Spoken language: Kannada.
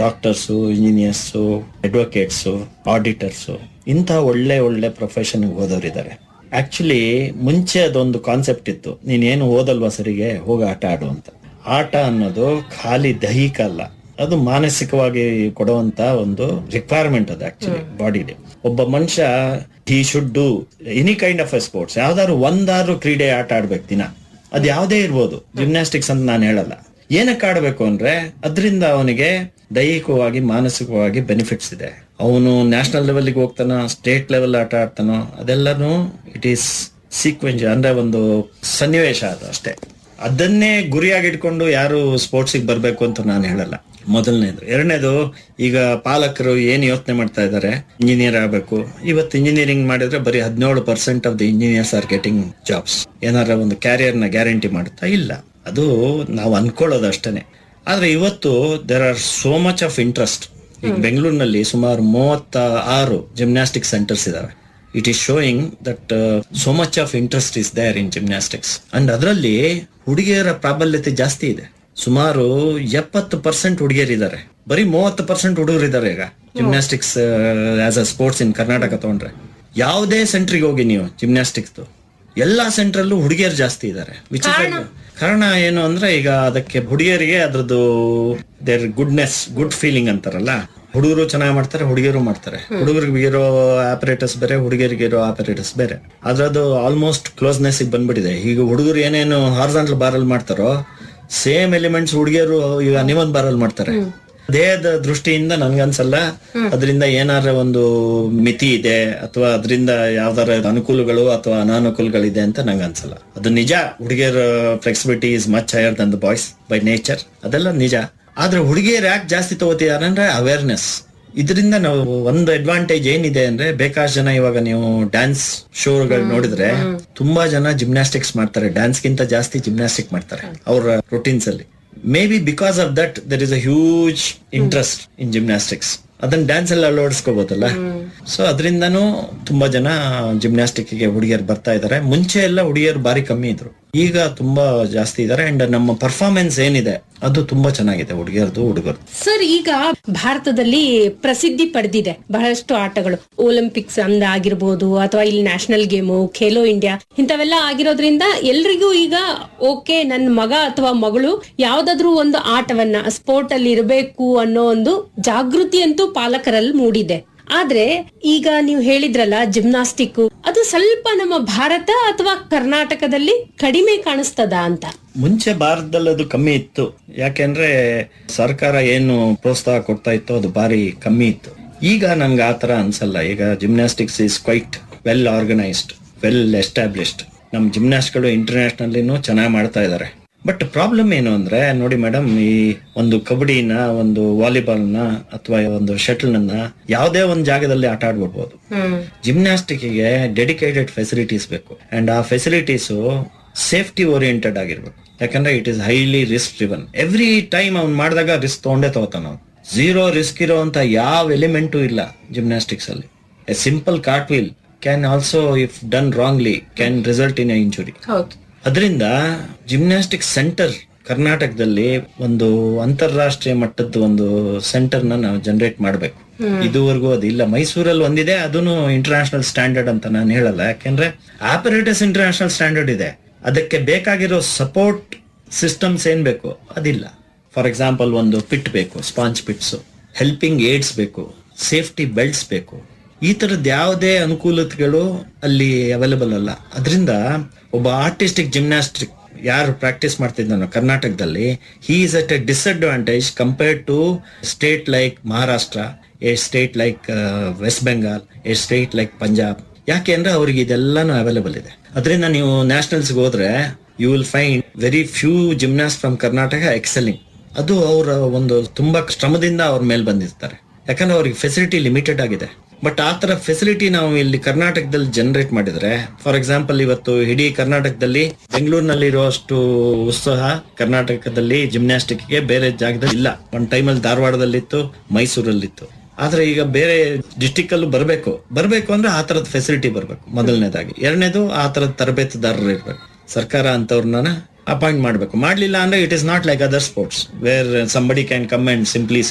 ಡಾಕ್ಟರ್ಸು ಇಂಜಿನಿಯರ್ಸು ಅಡ್ವೊಕೇಟ್ಸು ಆಡಿಟರ್ಸು ಇಂಥ ಒಳ್ಳೆ ಒಳ್ಳೆ ಪ್ರೊಫೆಷನ್ಗೆ ಹೋದವರಿದ್ದಾರೆ ಆಕ್ಚುಲಿ ಮುಂಚೆ ಅದೊಂದು ಕಾನ್ಸೆಪ್ಟ್ ಇತ್ತು ನೀನೇನು ಓದಲ್ವಾ ಸರಿಗೆ ಹೋಗಿ ಆಟ ಆಡು ಅಂತ ಆಟ ಅನ್ನೋದು ಖಾಲಿ ದೈಹಿಕ ಅಲ್ಲ ಅದು ಮಾನಸಿಕವಾಗಿ ಕೊಡುವಂತ ಒಂದು ರಿಕ್ವೈರ್ಮೆಂಟ್ ಅದು ಆಕ್ಚುಲಿ ಬಾಡಿಗೆ ಒಬ್ಬ ಮನುಷ್ಯ he should do any kind of a sports ಯಾವ್ದಾದ್ರು ಒಂದಾದ್ರು ಕ್ರೀಡೆ ಆಟ ಆಡ್ಬೇಕು ದಿನ ಅದ್ ಯಾವ್ದೇ ಇರ್ಬೋದು ಜಿಮ್ನಾಸ್ಟಿಕ್ಸ್ ಅಂತ ನಾನು ಹೇಳಲ್ಲ ಏನಕ್ಕೆ ಆಡ್ಬೇಕು ಅಂದ್ರೆ ಅದರಿಂದ ಅವನಿಗೆ ದೈಹಿಕವಾಗಿ ಮಾನಸಿಕವಾಗಿ ಬೆನಿಫಿಟ್ಸ್ ಇದೆ ಅವನು ನ್ಯಾಷನಲ್ ಲೆವೆಲ್ಗೆ ಹೋಗ್ತಾನೋ ಸ್ಟೇಟ್ ಲೆವೆಲ್ ಆಟ ಆಡ್ತಾನೋ ಅದೆಲ್ಲನೂ ಇಟ್ ಈಸ್ ಸೀಕ್ವೆನ್ಸ್ ಅಂದ್ರೆ ಒಂದು ಸನ್ನಿವೇಶ ಅದು ಅಷ್ಟೇ ಅದನ್ನೇ ಗುರಿಯಾಗಿ ಇಟ್ಕೊಂಡು ಯಾರು ಸ್ಪೋರ್ಟ್ಸಿಗೆ ಬರಬೇಕು ಅಂತ ನಾನು ಹೇಳಲ್ಲ ಮೊದಲನೇದು ಎರಡನೇದು ಈಗ ಪಾಲಕರು ಏನ್ ಯೋಚನೆ ಮಾಡ್ತಾ ಇದ್ದಾರೆ ಇಂಜಿನಿಯರ್ ಆಗಬೇಕು ಇವತ್ತು ಇಂಜಿನಿಯರಿಂಗ್ ಮಾಡಿದ್ರೆ ಬರೀ ಹದಿನೇಳು percent of the engineers are getting jobs ಏನಾರ ಒಂದು ಕ್ಯಾರಿಯರ್ ನ ಗ್ಯಾರಂಟಿ ಮಾಡುತ್ತಾ ಇಲ್ಲ ಅದು ನಾವು ಅನ್ಕೊಳ್ಳೋದು ಅಷ್ಟೇನೆ ಆದ್ರೆ ಇವತ್ತು there are so much of interest ಈಗ ಬೆಂಗಳೂರಿನಲ್ಲಿ ಸುಮಾರು ಮೂವತ್ತ ಆರು ಜಿಮ್ನಾಸ್ಟಿಕ್ ಸೆಂಟರ್ಸ್ ಇದಾವೆ it is showing that so much of interest is there in gymnastics and ಅದರಲ್ಲಿ ಹುಡುಗಿಯರ ಪ್ರಾಬಲ್ಯತೆ ಜಾಸ್ತಿ ಇದೆ ಸುಮಾರು ಎಪ್ಪತ್ತು ಪರ್ಸೆಂಟ್ ಹುಡುಗಿಯರಿದ್ದಾರೆ ಬರೀ ಮೂವತ್ತು ಪರ್ಸೆಂಟ್ ಹುಡುಗರು ಇದ್ದಾರೆ ಈಗ gymnastics as a sports in Karnataka ತಗೊಂಡ್ರೆ ಯಾವುದೇ ಸೆಂಟ್ರಿಗೆ ಹೋಗಿ ನೀವು ಜಿಮ್ನಾಸ್ಟಿಕ್ಸ್ ಎಲ್ಲಾ ಸೆಂಟ್ರಲ್ಲೂ ಹುಡುಗಿಯರು ಜಾಸ್ತಿ ಇದ್ದಾರೆ ಕಾರಣ ಏನು ಅಂದ್ರೆ ಈಗ ಅದಕ್ಕೆ ಹುಡುಗಿಯರಿಗೆ ಅದ್ರದ್ದು ದೇರ್ ಗುಡ್ನೆಸ್ ಗುಡ್ ಫೀಲಿಂಗ್ ಅಂತಾರಲ್ಲ ಹುಡುಗರು ಚೆನ್ನಾಗಿ ಮಾಡ್ತಾರೆ ಹುಡುಗಿಯರು ಮಾಡ್ತಾರೆ ಹುಡುಗರಿಗೆ ಇರೋ ಆಪರೇಟರ್ಸ್ ಬೇರೆ ಹುಡುಗಿಯರಿಗೆ ಇರೋ ಆಪರೇಟರ್ಸ್ ಬೇರೆ ಅದ್ರದ್ದು ಆಲ್ಮೋಸ್ಟ್ ಕ್ಲೋಸ್ನೆಸ್ ಬಂದ್ಬಿಟ್ಟಿದೆ ಈಗ ಹುಡುಗರು ಏನೇನು ಹಾರ್ಸಾಂಟಲ್ ಬಾರಲ್ಲಿ ಮಾಡ್ತಾರೋ ಸೇಮ್ ಎಲಿಮೆಂಟ್ಸ್ ಹುಡುಗಿಯರು ಈಗ ನೀವೊಂದ್ ಬಾರಲ್ಲಿ ಮಾಡ್ತಾರೆ ದೇಹದ ದೃಷ್ಟಿಯಿಂದ ನನ್ಗನ್ಸಲ್ಲ ಅದರಿಂದ ಏನಾರ ಒಂದು ಮಿತಿ ಇದೆ ಅಥವಾ ಅದರಿಂದ ಯಾವ್ದಾರ ಅನುಕೂಲಗಳು ಅಥವಾ ಅನಾನುಕೂಲಗಳಿದೆ ಅಂತ ನಂಗೆ ಅನ್ಸಲ್ಲ ಅದು ನಿಜ ಹುಡುಗಿಯರ flexibility is much higher than the boys by nature ಅದೆಲ್ಲ ನಿಜ ಆದ್ರೆ ಹುಡುಗಿಯರು ಯಾಕೆ ಜಾಸ್ತಿ ತಗೋತಿದಾರೆ ಅಂದ್ರೆ ಅವೇರ್ನೆಸ್ ಇದರಿಂದ ನಾವು ಒಂದು ಅಡ್ವಾಂಟೇಜ್ ಏನಿದೆ ಅಂದ್ರೆ ಬೇಕಾಷ್ಟು ಜನ ಇವಾಗ ನೀವು ಡ್ಯಾನ್ಸ್ ಶೋಗಳು ನೋಡಿದ್ರೆ ತುಂಬಾ ಜನ ಜಿಮ್ನಾಸ್ಟಿಕ್ಸ್ ಮಾಡ್ತಾರೆ ಡ್ಯಾನ್ಸ್ ಗಿಂತ ಜಾಸ್ತಿ ಜಿಮ್ನಾಸ್ಟಿಕ್ ಮಾಡ್ತಾರೆ ಅವರ ರೊಟೀನ್ಸ್ ಅಲ್ಲಿ may be because of that there is a huge interest in gymnastics ಅದನ್ನ ಡ್ಯಾನ್ಸ್ ಎಲ್ಲ ಅಳವಡಿಸ್ಕೋಬಹುದಲ್ಲ ಸೊ ಅದರಿಂದನೂ ತುಂಬಾ ಜನ ಜಿಮ್ನಾಸ್ಟಿಕ್ ಗೆ ಹುಡುಗಿಯರು ಬರ್ತಾ ಇದಾರೆ ಮುಂಚೆ ಎಲ್ಲ ಹುಡುಗಿಯರು ಬಾರಿ ಕಮ್ಮಿ ಇದ್ರು ಈಗ ತುಂಬಾ ಜಾಸ್ತಿ ಇದಾರೆ ಅಂಡ್ ನಮ್ಮ ಪರ್ಫಾರ್ಮೆನ್ಸ್ ಏನಿದೆ ಅದು ತುಂಬಾ ಚೆನ್ನಾಗಿದೆ ಹುಡುಗಿಯರ್ದು ಹುಡುಗರು ಸರ್ ಈಗ ಭಾರತದಲ್ಲಿ ಪ್ರಸಿದ್ಧಿ ಪಡೆದಿದೆ ಬಹಳಷ್ಟು ಆಟಗಳು ಒಲಿಂಪಿಕ್ಸ್ ಅಂದ ಆಗಿರ್ಬೋದು ಅಥವಾ ಇಲ್ಲಿ ನ್ಯಾಷನಲ್ ಗೇಮು ಖೇಲೋ ಇಂಡಿಯಾ ಇಂಥವೆಲ್ಲ ಆಗಿರೋದ್ರಿಂದ ಎಲ್ರಿಗೂ ಈಗ ಓಕೆ ನನ್ನ ಮಗ ಅಥವಾ ಮಗಳು ಯಾವ್ದಾದ್ರು ಒಂದು ಆಟವನ್ನ ಸ್ಪೋರ್ಟ್ ಅಲ್ಲಿ ಇರಬೇಕು ಅನ್ನೋ ಒಂದು ಜಾಗೃತಿ ಅಂತೂ ಪಾಲಕರಲ್ಲಿ ಮೂಡಿದೆ ಆದ್ರೆ ಈಗ ನೀವು ಹೇಳಿದ್ರಲ್ಲ ಜಿಮ್ನಾಸ್ಟಿಕ್ ಅದು ಸ್ವಲ್ಪ ನಮ್ಮ ಭಾರತ ಅಥವಾ ಕರ್ನಾಟಕದಲ್ಲಿ ಕಡಿಮೆ ಕಾಣಿಸ್ತದ ಅಂತ ಮುಂಚೆ ಭಾರತದಲ್ಲಿ ಅದು ಕಮ್ಮಿ ಇತ್ತು ಯಾಕೆಂದ್ರೆ ಸರ್ಕಾರ ಏನು ಪ್ರೋತ್ಸಾಹ ಕೊಡ್ತಾ ಇತ್ತು ಅದು ಬಾರಿ ಕಮ್ಮಿ ಇತ್ತು ಈಗ ನನ್ಗೆ ಆತರ ಅನ್ಸಲ್ಲ ಈಗ gymnastics is quite well organised well established ನಮ್ ಜಿಮ್ನಾಸ್ಟ್ಗಳು ಇಂಟರ್ನ್ಯಾಷನಲ್ಲಿನೂ ಚೆನ್ನಾಗಿ ಮಾಡ್ತಾ ಇದ್ದಾರೆ ಬಟ್ ಪ್ರಾಬ್ಲಮ್ ಏನು ಅಂದ್ರೆ ನೋಡಿ ಮೇಡಮ್ ಈ ಒಂದು ಕಬಡ್ಡಿನ ಒಂದು ವಾಲಿಬಾಲ್ನ ಅಥವಾ ಒಂದು ಶಟಲ್ ನ ಯಾವುದೇ ಒಂದು ಜಾಗದಲ್ಲಿ ಆಟ ಆಡ್ಬಿಡ್ಬೋದು ಜಿಮ್ನಾಸ್ಟಿಕ್ ಗೆ ಡೆಡಿಕೇಟೆಡ್ ಫೆಸಿಲಿಟೀಸ್ ಬೇಕು ಅಂಡ್ ಆ ಫೆಸಿಲಿಟೀಸ್ ಸೇಫ್ಟಿ ಓರಿಯೆಂಟೆಡ್ ಆಗಿರ್ಬೇಕು ಯಾಕಂದ್ರೆ it is highly risk driven every time ಅವ್ನು ಮಾಡಿದಾಗ ರಿಸ್ಕ್ ತಗೊಂಡೇ ತಗೋತಾನ ಅವ್ನು ಝೀರೋ ರಿಸ್ಕ್ ಇರೋಂತ ಯಾವ ಎಲಿಮೆಂಟು ಇಲ್ಲ ಜಿಮ್ನಾಸ್ಟಿಕ್ಸ್ ಅಲ್ಲಿ a simple cart wheel can also if done wrongly can result in a injury ಹೌದು ಅದರಿಂದ ಜಿಮ್ನಾಸ್ಟಿಕ್ ಸೆಂಟರ್ ಕರ್ನಾಟಕದಲ್ಲಿ ಒಂದು ಅಂತಾರಾಷ್ಟ್ರೀಯ ಮಟ್ಟದ ಒಂದು ಸೆಂಟರ್ ನ ನಾವು ಜನರೇಟ್ ಮಾಡಬೇಕು ಇದುವರೆಗೂ ಅದಿಲ್ಲ ಮೈಸೂರಲ್ಲಿ ಒಂದಿದೆ ಅದನ್ನು ಇಂಟರ್ನ್ಯಾಷನಲ್ ಸ್ಟ್ಯಾಂಡರ್ಡ್ ಅಂತ ನಾನು ಹೇಳಲ್ಲ ಯಾಕೆಂದ್ರೆ ಆಪರೇಟರ್ಸ್ ಇಂಟರ್ನ್ಯಾಷನಲ್ ಸ್ಟ್ಯಾಂಡರ್ಡ್ ಇದೆ ಅದಕ್ಕೆ ಬೇಕಾಗಿರೋ ಸಪೋರ್ಟ್ ಸಿಸ್ಟಮ್ಸ್ ಏನ್ ಬೇಕು ಅದಿಲ್ಲ ಫಾರ್ ಎಕ್ಸಾಂಪಲ್ ಒಂದು ಪಿಟ್ ಬೇಕು ಸ್ಪಾಂಜ್ ಪಿಟ್ಸ್ ಹೆಲ್ಪಿಂಗ್ ಏಡ್ಸ್ ಬೇಕು ಸೇಫ್ಟಿ ಬೆಲ್ಟ್ಸ್ ಬೇಕು ಈ ತರದ್ ಯಾವುದೇ ಅನುಕೂಲತೆಗಳು ಅಲ್ಲಿ ಅವೈಲೇಬಲ್ ಅಲ್ಲ ಅದರಿಂದ ಒಬ್ಬ ಆರ್ಟಿಸ್ಟಿಕ್ ಜಿಮ್ನಾಸ್ಟಿಕ್ ಯಾರು ಪ್ರಾಕ್ಟೀಸ್ ಮಾಡ್ತಿದ್ದಾನೋ ಕರ್ನಾಟಕದಲ್ಲಿ he is at a disadvantage compared to state like Maharashtra a state like West Bengal a state like Punjab ಯಾಕೆ ಅಂದ್ರೆ ಅವ್ರಿಗೆ ಇದೆಲ್ಲಾನು ಅವೈಲೇಬಲ್ ಇದೆ ಅದರಿಂದ ನೀವು ನ್ಯಾಷನಲ್ಸ್ ಹೋದ್ರೆ you will find very few gymnast from Karnataka excelling ಅದು ಅವರ ಒಂದು ತುಂಬಾ ಶ್ರಮದಿಂದ ಅವ್ರ ಮೇಲೆ ಬಂದಿರ್ತಾರೆ ಯಾಕಂದ್ರೆ ಅವ್ರಿಗೆ ಫೆಸಿಲಿಟಿ ಲಿಮಿಟೆಡ್ ಆಗಿದೆ ಬಟ್ ಆ ತರ ಫೆಸಿಲಿಟಿ ನಾವು ಇಲ್ಲಿ ಕರ್ನಾಟಕದಲ್ಲಿ ಜನರೇಟ್ ಮಾಡಿದ್ರೆ ಫಾರ್ ಎಕ್ಸಾಂಪಲ್ ಇವತ್ತು ಇಡೀ ಕರ್ನಾಟಕದಲ್ಲಿ ಬೆಂಗಳೂರಿನಲ್ಲಿ ಇರುವಷ್ಟು ಉತ್ಸಾಹ ಕರ್ನಾಟಕದಲ್ಲಿ ಜಿಮ್ನಾಸ್ಟಿಕ್ ಗೆ ಬೇರೆ ಜಾಗದಲ್ಲಿ ಇಲ್ಲ ಒಂದ್ ಟೈಮಲ್ಲಿ ಧಾರವಾಡದಲ್ಲಿತ್ತು ಮೈಸೂರಲ್ಲಿತ್ತು ಆದ್ರೆ ಈಗ ಬೇರೆ ಡಿಸ್ಟಿಕ್ ಅಲ್ಲೂ ಬರಬೇಕು ಬರಬೇಕು ಅಂದ್ರೆ ಆ ತರದ ಫೆಸಿಲಿಟಿ ಬರಬೇಕು ಮೊದಲನೇದಾಗಿ ಎರಡನೇದು ಆ ತರದ ತರಬೇತುದಾರರು ಇರ್ಬೇಕು ಸರ್ಕಾರ ಅಂತವ್ರನ್ನ ಅಪಾಯಿಂಟ್ ಮಾಡಬೇಕು ಮಾಡ್ಲಿಲ್ಲ ಅಂದ್ರೆ it is not like other sports where somebody can come and simply